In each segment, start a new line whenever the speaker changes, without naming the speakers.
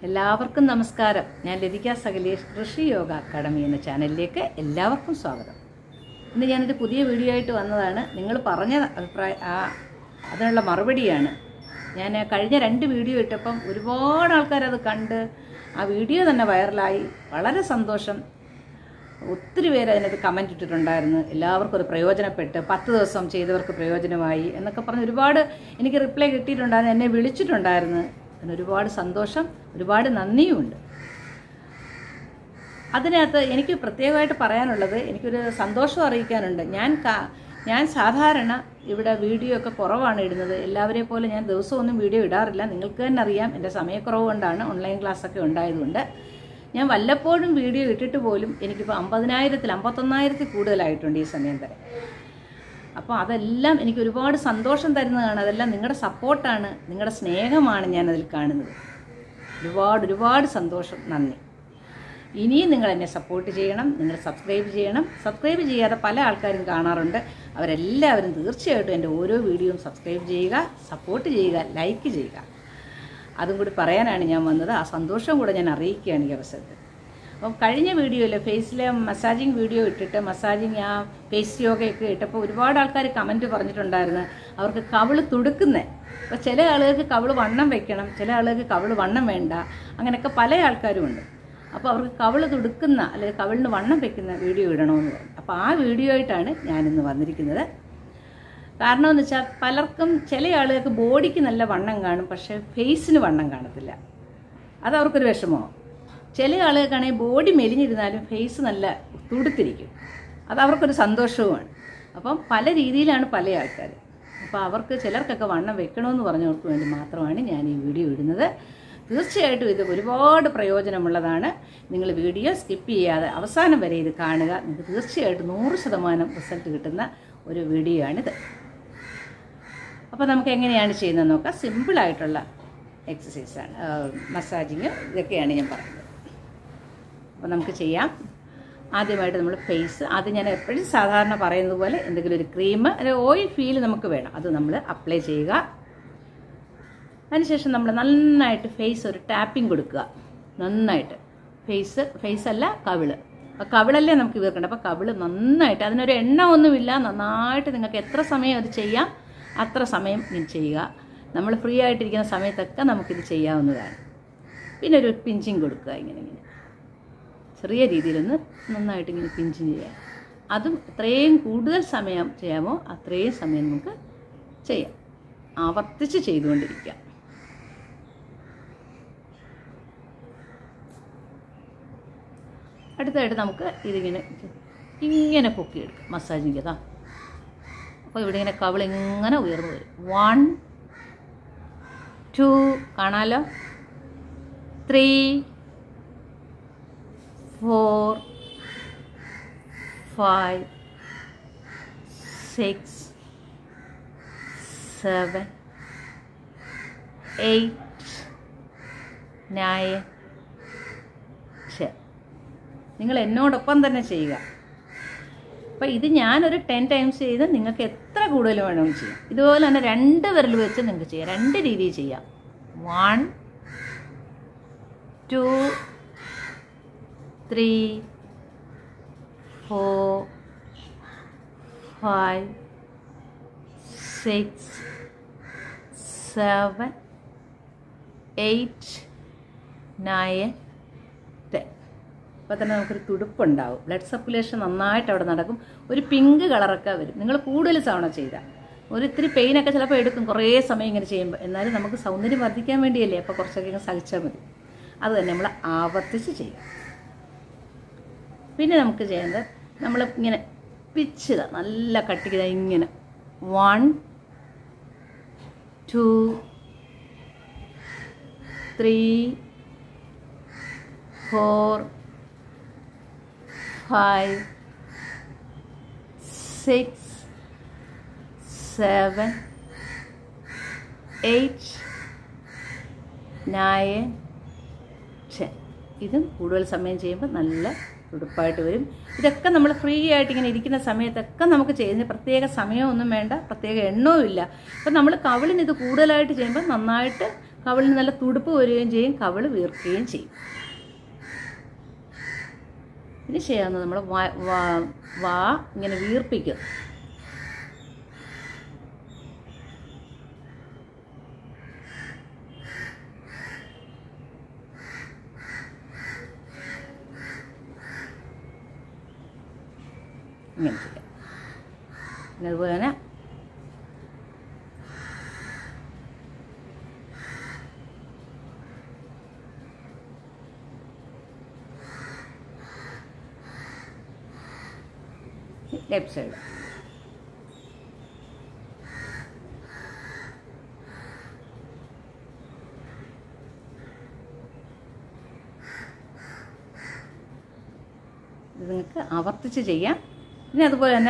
എല്ലാവർക്കും നമസ്കാരം ഞാൻ ലതിക സകലേഷ് കൃഷി യോഗ അക്കാഡമി എന്ന ചാനലിലേക്ക് എല്ലാവർക്കും സ്വാഗതം ഇന്ന് ഞാനൊരു പുതിയ വീഡിയോ ആയിട്ട് വന്നതാണ് നിങ്ങൾ പറഞ്ഞ അഭിപ്രായ ആ അതിനുള്ള മറുപടിയാണ് ഞാൻ കഴിഞ്ഞ രണ്ട് വീഡിയോ ഇട്ടപ്പം ഒരുപാട് ആൾക്കാർ അത് കണ്ട് ആ വീഡിയോ തന്നെ വൈറലായി വളരെ സന്തോഷം ഒത്തിരി പേര് അതിനകത്ത് കമൻറ്റ് ഇട്ടിട്ടുണ്ടായിരുന്നു എല്ലാവർക്കും അത് പ്രയോജനപ്പെട്ട് പത്ത് ദിവസം ചെയ്തവർക്ക് പ്രയോജനമായി എന്നൊക്കെ പറഞ്ഞ് ഒരുപാട് എനിക്ക് റിപ്ലൈ കിട്ടിയിട്ടുണ്ടായിരുന്നു എന്നെ വിളിച്ചിട്ടുണ്ടായിരുന്നു അതിന് ഒരുപാട് സന്തോഷം ഒരുപാട് നന്ദിയുമുണ്ട് അതിനകത്ത് എനിക്ക് പ്രത്യേകമായിട്ട് പറയാനുള്ളത് എനിക്കൊരു സന്തോഷം അറിയിക്കാനുണ്ട് ഞാൻ കാ- ഞാൻ സാധാരണ ഇവിടെ വീഡിയോ ഒക്കെ കുറവാണ് ഇടുന്നത് എല്ലാവരെയും പോലെ ഞാൻ ദിവസമൊന്നും വീഡിയോ ഇടാറില്ല നിങ്ങൾക്ക് തന്നെ അറിയാം എൻ്റെ സമയക്കുറവ് കൊണ്ടാണ് ഓൺലൈൻ ക്ലാസ്സൊക്കെ ഉണ്ടായതുകൊണ്ട് ഞാൻ വല്ലപ്പോഴും വീഡിയോ ഇട്ടിട്ട് പോലും എനിക്കിപ്പോൾ അമ്പതിനായിരത്തിൽ അമ്പത്തൊന്നായിരത്തിൽ കൂടുതലായിട്ടുണ്ട് ഈ സമയം വരെ അപ്പോൾ അതെല്ലാം എനിക്ക് ഒരുപാട് സന്തോഷം തരുന്നതാണ് അതെല്ലാം നിങ്ങളുടെ സപ്പോർട്ടാണ് നിങ്ങളുടെ സ്നേഹമാണ് ഞാനതിൽ കാണുന്നത് ഒരുപാട് ഒരുപാട് സന്തോഷം നന്ദി ഇനിയും നിങ്ങൾ എന്നെ സപ്പോർട്ട് ചെയ്യണം നിങ്ങൾ സബ്സ്ക്രൈബ് ചെയ്യണം സബ്സ്ക്രൈബ് ചെയ്യാതെ പല ആൾക്കാരും കാണാറുണ്ട് അവരെല്ലാവരും തീർച്ചയായിട്ടും എൻ്റെ ഓരോ വീഡിയോയും സബ്സ്ക്രൈബ് ചെയ്യുക സപ്പോർട്ട് ചെയ്യുക ലൈക്ക് ചെയ്യുക അതും കൂടി പറയാനാണ് ഞാൻ വന്നത് ആ സന്തോഷം കൂടെ ഞാൻ അറിയിക്കുകയാണ് ഈ അവസരത്തിൽ അപ്പം കഴിഞ്ഞ വീഡിയോയിൽ ഫേസിലെ മസാജിങ് വീഡിയോ ഇട്ടിട്ട് മസാജിങ് ആ ഫേസ് യോഗയൊക്കെ ഇട്ടപ്പോൾ ഒരുപാട് ആൾക്കാർ കമൻറ്റ് പറഞ്ഞിട്ടുണ്ടായിരുന്നു അവർക്ക് കവിള് തുടുക്കുന്നേ അപ്പോൾ ചില ആളുകൾക്ക് കവിള് വണ്ണം വെക്കണം ചില ആളുകൾക്ക് കവിള് വണ്ണം വേണ്ട അങ്ങനെയൊക്കെ പല ആൾക്കാരും ഉണ്ട് അപ്പോൾ അവർക്ക് കവിള് തുടുക്കുന്ന അല്ലെങ്കിൽ കവിളിന് വണ്ണം വെക്കുന്ന വീഡിയോ ഇടണമെന്ന് പറഞ്ഞു അപ്പോൾ ആ വീഡിയോ ആയിട്ടാണ് ഞാനിന്ന് വന്നിരിക്കുന്നത് കാരണം എന്ന് വെച്ചാൽ പലർക്കും ചില ആളുകൾക്ക് ബോഡിക്ക് നല്ല വണ്ണം കാണും പക്ഷേ ഫേസിന് വണ്ണം കാണത്തില്ല അത് അവർക്കൊരു വിഷമമാണ് ചില ആളുകൾക്കാണെങ്കിൽ ബോഡി മെലിഞ്ഞിരുന്നാലും ഫേസ് നല്ല തുടുത്തിരിക്കും അത് അവർക്കൊരു സന്തോഷവുമാണ് അപ്പം പല രീതിയിലാണ് പല ആൾക്കാർ അപ്പോൾ അവർക്ക് ചിലർക്കൊക്കെ വണ്ണം വെക്കണമെന്ന് പറഞ്ഞവർക്ക് വേണ്ടി മാത്രമാണ് ഞാൻ ഈ വീഡിയോ ഇടുന്നത് തീർച്ചയായിട്ടും ഇത് ഒരുപാട് പ്രയോജനമുള്ളതാണ് നിങ്ങൾ വീഡിയോ സ്കിപ്പ് ചെയ്യാതെ അവസാനം വരെ ഇത് കാണുക നിങ്ങൾക്ക് തീർച്ചയായിട്ടും നൂറ് ശതമാനം റിസൾട്ട് കിട്ടുന്ന ഒരു വീഡിയോ ആണിത് അപ്പോൾ നമുക്ക് എങ്ങനെയാണ് ചെയ്യുന്നത് നോക്കാം സിമ്പിളായിട്ടുള്ള എക്സസൈസാണ് മസാജിങ് ഇതൊക്കെയാണ് ഞാൻ പറയുന്നത് അപ്പോൾ നമുക്ക് ചെയ്യാം ആദ്യമായിട്ട് നമ്മൾ ഫേസ് ആദ്യം ഞാൻ എപ്പോഴും സാധാരണ പറയുന്നത് പോലെ എന്തെങ്കിലും ഒരു ക്രീം അല്ലെങ്കിൽ ഓയിൽ ഫീൽ നമുക്ക് വേണം അത് നമ്മൾ അപ്ലൈ ചെയ്യുക അതിനുശേഷം നമ്മൾ നന്നായിട്ട് ഫേസ് ഒരു ടാപ്പിംഗ് കൊടുക്കുക നന്നായിട്ട് ഫേസ് ഫേസ് അല്ല കവിള് ആ കവിളല്ലേ നമുക്ക് വീർക്കേണ്ടത് അപ്പോൾ കവിള് നന്നായിട്ട് അതിനൊരു എണ്ണ ഒന്നുമില്ല നന്നായിട്ട് നിങ്ങൾക്ക് എത്ര സമയം അത് ചെയ്യാം അത്ര സമയം ഇങ്ങനെ ചെയ്യുക നമ്മൾ ഫ്രീ ആയിട്ടിരിക്കുന്ന സമയത്തൊക്കെ നമുക്കിത് ചെയ്യാവുന്നതാണ് പിന്നെ ഒരു പിഞ്ചിങ് കൊടുക്കുക ഇങ്ങനെ ഇങ്ങനെ ചെറിയ രീതിയിലൊന്ന് നന്നായിട്ട് ഇങ്ങനെ പിഞ്ചിങ് ചെയ്യുക അതും എത്രയും കൂടുതൽ സമയം ചെയ്യാമോ അത്രയും സമയം നമുക്ക് ചെയ്യാം ആവർത്തിച്ച് ചെയ്തുകൊണ്ടിരിക്കുക അടുത്തായിട്ട് നമുക്ക് ഇതിങ്ങനെ ഇങ്ങനെ പൊക്കിയെടുക്കാം മസാജിങ് അതാ അപ്പോൾ ഇവിടെ ഇങ്ങനെ കവിൾ ഇങ്ങനെ ഉയർന്നു വരും വൺ ടു കാണാലോ three four five six seven eight nine ten നിങ്ങൾ എന്നോടൊപ്പം തന്നെ ചെയ്യുക അപ്പോൾ ഇത് ഞാനൊരു ടെൻ ടൈംസ് ചെയ്ത് നിങ്ങൾക്ക് എത്ര കൂടുതൽ വേണമെങ്കിൽ ചെയ്യാം ഇതുപോലെ തന്നെ രണ്ട് വിരൽ വെച്ച് നിങ്ങൾക്ക് ചെയ്യാം രണ്ട് രീതിയിൽ ചെയ്യാം one two three four five six seven eight nine ten അപ്പോൾ തന്നെ നമുക്കൊരു തുടുപ്പുണ്ടാവും ബ്ലഡ് സർക്കുലേഷൻ നന്നായിട്ട് അവിടെ നടക്കും ഒരു പിങ്ക് കളറൊക്കെ വരും നിങ്ങൾ കൂടുതൽ തവണ ചെയ്താൽ ഒരു ഇത്തിരി പെയിനൊക്കെ ചിലപ്പോൾ എടുക്കും കുറേ സമയം ഇങ്ങനെ ചെയ്യുമ്പോൾ എന്നാലും നമുക്ക് സൗന്ദര്യം വർദ്ധിക്കാൻ വേണ്ടിയല്ലേ അപ്പോൾ കുറച്ചൊക്കെ ഇങ്ങനെ സഹിച്ചാൽ മതി അത് തന്നെ നമ്മൾ ആവർത്തിച്ച് ചെയ്യുക പിന്നെ നമുക്ക് ചെയ്യേണ്ടത് നമ്മൾ ഇങ്ങനെ പിച്ചുക നല്ല കട്ടിക്കുക ഇങ്ങനെ one two three four five six seven eight nine ten ഇതും കൂടുതൽ സമയം ചെയ്യുമ്പോൾ നല്ല തുടുപ്പായിട്ട് വരും ഇതൊക്കെ നമ്മൾ ഫ്രീ ആയിട്ട് ഇങ്ങനെ ഇരിക്കുന്ന സമയത്തൊക്കെ നമുക്ക് ചെയ്യുന്ന പ്രത്യേക സമയമൊന്നും വേണ്ട പ്രത്യേക എണ്ണവും ഇല്ല ഇപ്പം നമ്മൾ കവിളിന് ഇത് കൂടുതലായിട്ട് ചെയ്യുമ്പോൾ നന്നായിട്ട് കവിളിന് നല്ല തുടുപ്പ് വരികയും ചെയ്യും കവിള് വീർക്കുകയും ചെയ്യും ഇനി ചെയ്യാവുന്നത് നമ്മൾ വാ വാ- വാ ഇങ്ങനെ വീർപ്പിക്കും ഇങ്ങനെ ചെയ്യാം പിന്നെ അതുപോലെ തന്നെ ലെഫ്റ്റ് സൈഡ് ഇത് നിങ്ങൾക്ക് ആവർത്തിച്ച് ചെയ്യാം പിന്നെ അതുപോലെ തന്നെ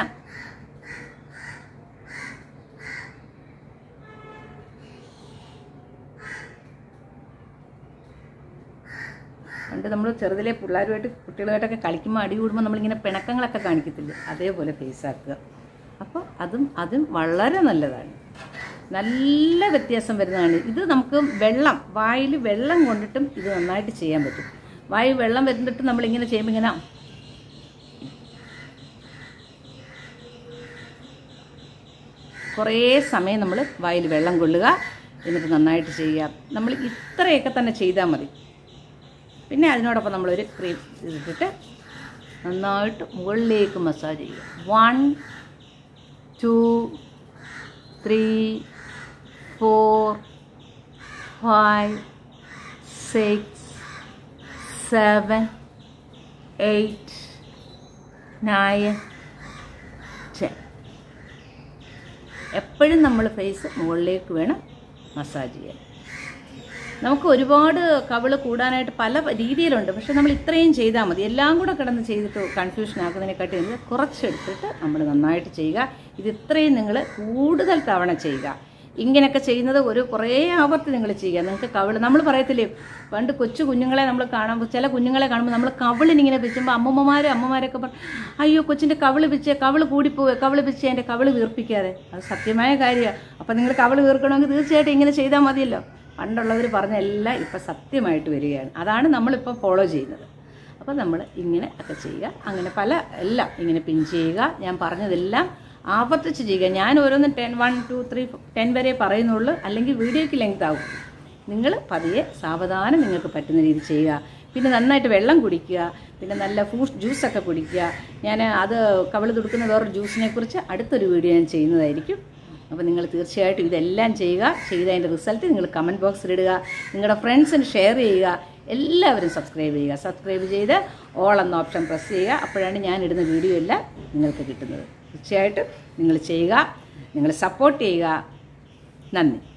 പണ്ട് നമ്മൾ ചെറുതിലെ പിള്ളേരുമായിട്ട് കുട്ടികളുമായിട്ടൊക്കെ കളിക്കുമ്പോൾ അടി കൂടുമ്പോൾ നമ്മളിങ്ങനെ പിണക്കങ്ങളൊക്കെ കാണിക്കത്തില്ലേ അതേപോലെ ഫേസ് ആക്കുക അപ്പോൾ അതും അതും വളരെ നല്ലതാണ് നല്ല വ്യത്യാസം വരുന്നതാണ് ഇത് നമുക്ക് വെള്ളം വായിൽ വെള്ളം കൊണ്ടിട്ടും ഇത് നന്നായിട്ട് ചെയ്യാൻ പറ്റും വായിൽ വെള്ളം വരുന്നിട്ട് നമ്മളിങ്ങനെ ചെയ്യുമ്പോൾ ഇങ്ങനെ കുറേ സമയം നമ്മൾ വായിൽ വെള്ളം കൊള്ളുക എന്നിട്ട് നന്നായിട്ട് ചെയ്യുക നമ്മൾ ഇത്രയൊക്കെ തന്നെ ചെയ്താൽ മതി പിന്നെ അതിനോടൊപ്പം നമ്മളൊരു ക്രീം ഇതിട്ടിട്ട് നന്നായിട്ട് മുകളിലേക്ക് മസാജ് ചെയ്യുക one two three four five six seven eight nine ten എപ്പോഴും നമ്മൾ ഫേസ് മുകളിലേക്ക് വേണം മസാജ് ചെയ്യാൻ നമുക്ക് ഒരുപാട് കവിള് കൂടാനായിട്ട് പല രീതിയിലുണ്ട് പക്ഷെ നമ്മൾ ഇത്രയും ചെയ്താൽ മതി എല്ലാം കൂടെ കിടന്ന് ചെയ്തിട്ട് കൺഫ്യൂഷൻ ആക്കുന്നതിനെക്കാട്ടി നമ്മൾ കുറച്ചെടുത്തിട്ട് നമ്മൾ നന്നായിട്ട് ചെയ്യുക ഇത് ഇത്രയും നിങ്ങൾ കൂടുതൽ തവണ ചെയ്യുക ഇങ്ങനെയൊക്കെ ചെയ്യുന്നത് ഒരു കുറേ ആവർത്തി നിങ്ങൾ ചെയ്യുക നിങ്ങൾക്ക് കവിള് നമ്മൾ പറയത്തില്ലേ പണ്ട് കൊച്ചു കുഞ്ഞുങ്ങളെ നമ്മൾ കാണുമ്പോൾ ചില കുഞ്ഞുങ്ങളെ കാണുമ്പോൾ നമ്മൾ കവിളിനിങ്ങനെ വെച്ചുമ്പോൾ അമ്മമ്മമാരും അമ്മമാരൊക്കെ പറയും അയ്യോ കൊച്ചിൻ്റെ കവിള് പിച്ച് കവിള് കൂടിപ്പോവുക കവിള് പിച്ച് എൻ്റെ കവിള് വീർപ്പിക്കാതെ അത് സത്യമായ കാര്യമാണ് അപ്പം നിങ്ങൾ കവിള് വീർക്കണമെങ്കിൽ തീർച്ചയായിട്ടും ഇങ്ങനെ ചെയ്താൽ മതിയല്ലോ പണ്ടുള്ളവർ പറഞ്ഞ എല്ലാം ഇപ്പം സത്യമായിട്ട് വരികയാണ് അതാണ് നമ്മളിപ്പോൾ ഫോളോ ചെയ്യുന്നത് അപ്പോൾ നമ്മൾ ഇങ്ങനെ ഒക്കെ ചെയ്യുക അങ്ങനെ പല എല്ലാം ഇങ്ങനെ പിൻ ചെയ്യുക ഞാൻ പറഞ്ഞതെല്ലാം ആവർത്തിച്ച് ചെയ്യുക ഞാൻ ഓരോന്നും ten one two three ten വരെ പറയുന്നുള്ളൂ അല്ലെങ്കിൽ വീഡിയോയ്ക്ക് ലെങ്ത് ആവും നിങ്ങൾ പതിയെ സാവധാനം നിങ്ങൾക്ക് പറ്റുന്ന രീതി ചെയ്യുക പിന്നെ നന്നായിട്ട് വെള്ളം കുടിക്കുക പിന്നെ നല്ല ഫ്രൂട്ട് ജ്യൂസൊക്കെ കുടിക്കുക ഞാൻ അത് കവിള് തുടുക്കുന്ന വേറൊരു ജ്യൂസിനെ കുറിച്ച് അടുത്തൊരു വീഡിയോ ഞാൻ ചെയ്യുന്നതായിരിക്കും അപ്പോൾ നിങ്ങൾ തീർച്ചയായിട്ടും ഇതെല്ലാം ചെയ്യുക ചെയ്തതിൻ്റെ റിസൾട്ട് നിങ്ങൾ കമൻറ്റ് ബോക്സിൽ ഇടുക നിങ്ങളുടെ ഫ്രണ്ട്സിന് ഷെയർ ചെയ്യുക എല്ലാവരും സബ്സ്ക്രൈബ് ചെയ്യുക സബ്സ്ക്രൈബ് ചെയ്ത് ഓൾ എന്ന ഓപ്ഷൻ പ്രസ് ചെയ്യുക അപ്പോഴാണ് ഞാൻ ഇടുന്ന വീഡിയോ എല്ലാം നിങ്ങൾക്ക് കിട്ടുന്നത് തീർച്ചയായിട്ടും നിങ്ങൾ ചെയ്യുക നിങ്ങൾ സപ്പോർട്ട് ചെയ്യുക നന്ദി